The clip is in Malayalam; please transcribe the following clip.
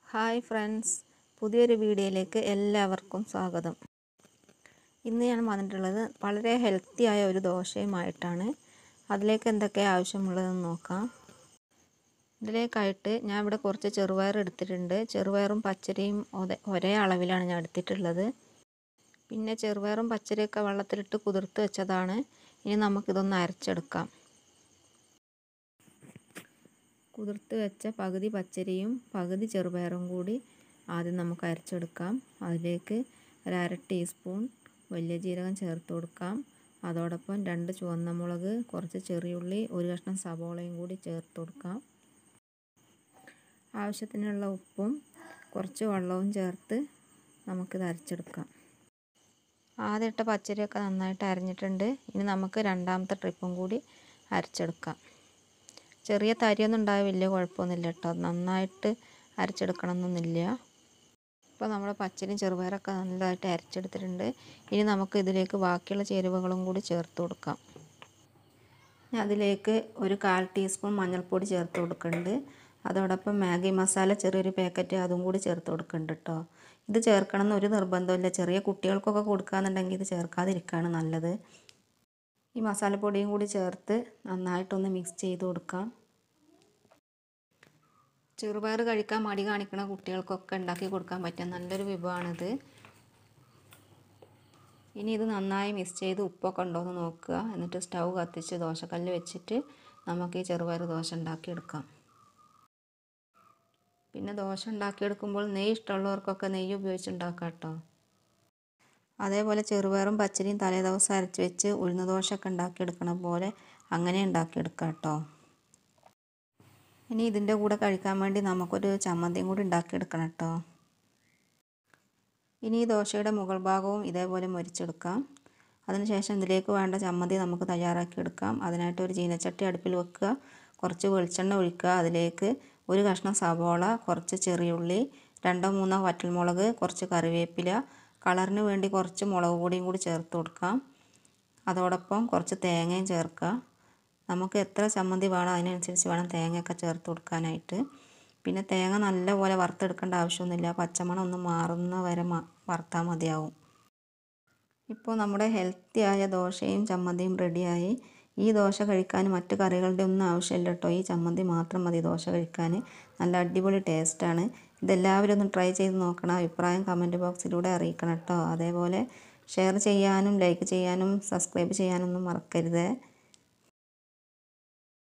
ഹായ് ഫ്രണ്ട്സ് പുതിയൊരു വീഡിയോയിലേക്ക് എല്ലാവർക്കും സ്വാഗതം ഇന്ന് ഞാൻ വന്നിട്ടുള്ളത് വളരെ ഹെൽത്തി ആയ ഒരു ദോശയുമായിട്ടാണ് അതിലേക്ക് എന്തൊക്കെ ആവശ്യമുള്ളതെന്ന് നോക്കാം ഇതിലേക്കായിട്ട് ഞാൻ ഇവിടെ കുറച്ച് ചെറുപയർ എടുത്തിട്ടുണ്ട് ചെറുപയറും പച്ചരിയും ഒരേ അളവിലാണ് ഞാൻ എടുത്തിട്ടുള്ളത് പിന്നെ ചെറുപയറും പച്ചരിയൊക്കെ വെള്ളത്തിലിട്ട് കുതിർത്ത് വെച്ചതാണ് ഇനി നമുക്കിതൊന്ന് അരച്ചെടുക്കാം കുതിർത്ത് വെച്ച പകുതി പച്ചരിയും പകുതി ചെറുപയറും കൂടി ആദ്യം നമുക്ക് അരച്ചെടുക്കാം അതിലേക്ക് ഒരു അര ടീസ്പൂൺ വലിയ ജീരകം ചേർത്ത് കൊടുക്കാം അതോടൊപ്പം രണ്ട് ചുവന്ന മുളക് കുറച്ച് ചെറിയുള്ളി ഒരു കഷ്ണം സവോളയും കൂടി ചേർത്ത് കൊടുക്കാം ആവശ്യത്തിനുള്ള ഉപ്പും കുറച്ച് വെള്ളവും ചേർത്ത് നമുക്കിത് അരച്ചെടുക്കാം ആദ്യം ഇട്ട പച്ചരിയൊക്കെ നന്നായിട്ട് അരഞ്ഞിട്ടുണ്ട് ഇനി നമുക്ക് രണ്ടാമത്തെ ട്രിപ്പും കൂടി അരച്ചെടുക്കാം ചെറിയ തരിയൊന്നും ഉണ്ടായ വലിയ കുഴപ്പമൊന്നുമില്ല കേട്ടോ നന്നായിട്ട് അരച്ചെടുക്കണമെന്നൊന്നുമില്ല ഇപ്പോൾ നമ്മുടെ പച്ചരിയും ചെറുപയറൊക്കെ നല്ലതായിട്ട് അരച്ചെടുത്തിട്ടുണ്ട് ഇനി നമുക്ക് ഇതിലേക്ക് ബാക്കിയുള്ള ചേരുവകളും കൂടി ചേർത്ത് കൊടുക്കാം അതിലേക്ക് ഒരു കാൽ ടീസ്പൂൺ മഞ്ഞൾപ്പൊടി ചേർത്ത് കൊടുക്കുന്നുണ്ട് അതോടൊപ്പം മാഗി മസാല ചെറിയൊരു പാക്കറ്റ് അതും കൂടി ചേർത്ത് കൊടുക്കുന്നുണ്ട് കേട്ടോ ഇത് ചേർക്കണം എന്ന് ഒരു നിർബന്ധമില്ല ചെറിയ കുട്ടികൾക്കൊക്കെ കൊടുക്കുകയെന്നുണ്ടെങ്കിൽ ഇത് ചേർക്കാതിരിക്കുകയാണ് നല്ലത് ഈ മസാലപ്പൊടിയും കൂടി ചേർത്ത് നന്നായിട്ടൊന്ന് മിക്സ് ചെയ്ത് കൊടുക്കാം ചെറുപയർ കഴിക്കാൻ മടി കാണിക്കുന്ന കുട്ടികൾക്കൊക്കെ ഉണ്ടാക്കി കൊടുക്കാൻ പറ്റിയ നല്ലൊരു വിഭവമാണിത് ഇനി ഇത് നന്നായി മിക്സ് ചെയ്ത് ഉപ്പൊക്കെ ഉണ്ടോ എന്ന് നോക്കുക എന്നിട്ട് സ്റ്റൗ കത്തിച്ച് ദോശക്കല്ല് വെച്ചിട്ട് നമുക്ക് ഈ ചെറുപയർ ദോശ ഉണ്ടാക്കിയെടുക്കാം പിന്നെ ദോശ ഉണ്ടാക്കിയെടുക്കുമ്പോൾ നെയ്യ് ഇഷ്ടമുള്ളവർക്കൊക്കെ നെയ്യ് ഉപയോഗിച്ച് ഉണ്ടാക്കാം കേട്ടോ അതേപോലെ ചെറുപയറും പച്ചരിയും തലേ ദിവസം അരച്ച് വെച്ച് ഉഴുന്ന ദോശയൊക്കെ ഉണ്ടാക്കിയെടുക്കണ പോലെ അങ്ങനെ ഉണ്ടാക്കിയെടുക്കാം കേട്ടോ ഇനി ഇതിൻ്റെ കൂടെ കഴിക്കാൻ വേണ്ടി നമുക്കൊരു ചമ്മന്തിയും കൂടി ഉണ്ടാക്കിയെടുക്കണം കേട്ടോ ഇനി ഈ ദോശയുടെ മുകൾ ഭാഗവും ഇതേപോലെ മുരിച്ചെടുക്കാം അതിനുശേഷം ഇതിലേക്ക് വേണ്ട ചമ്മന്തി നമുക്ക് തയ്യാറാക്കിയെടുക്കാം അതിനായിട്ട് ഒരു ചീനച്ചട്ടി അടുപ്പിൽ വെക്കുക കുറച്ച് വെളിച്ചെണ്ണ ഒഴിക്കുക അതിലേക്ക് ഒരു കഷ്ണം സവോള കുറച്ച് ചെറിയുള്ളി രണ്ടോ മൂന്നോ വറ്റൽമുളക് കുറച്ച് കറിവേപ്പില കളറിന് വേണ്ടി കുറച്ച് മുളക് പൊടിയും കൂടി ചേർത്ത് കൊടുക്കാം അതോടൊപ്പം കുറച്ച് തേങ്ങയും ചേർക്കുക നമുക്ക് എത്ര ചമ്മന്തി വേണം അതിനനുസരിച്ച് വേണം തേങ്ങയൊക്കെ ചേർത്ത് കൊടുക്കാനായിട്ട് പിന്നെ തേങ്ങ നല്ലപോലെ വറുത്തെടുക്കേണ്ട ആവശ്യമൊന്നുമില്ല പച്ചമണം ഒന്ന് മാറുന്ന വരെ വറുത്താൽ മതിയാവും ഇപ്പോൾ നമ്മുടെ ഹെൽത്തി ആയ ദോശയും ചമ്മന്തിയും റെഡിയായി ഈ ദോശ കഴിക്കാൻ മറ്റു കറികളുടെ ഒന്നും ആവശ്യമില്ല കേട്ടോ ഈ ചമ്മന്തി മാത്രം മതി ദോശ കഴിക്കാൻ നല്ല അടിപൊളി ടേസ്റ്റാണ് ഇതെല്ലാവരും ഒന്ന് ട്രൈ ചെയ്ത് നോക്കണം അഭിപ്രായം കമൻറ്റ് ബോക്സിലൂടെ അറിയിക്കണം കേട്ടോ അതേപോലെ ഷെയർ ചെയ്യാനും ലൈക്ക് ചെയ്യാനും സബ്സ്ക്രൈബ് ചെയ്യാനൊന്നും മറക്കരുത്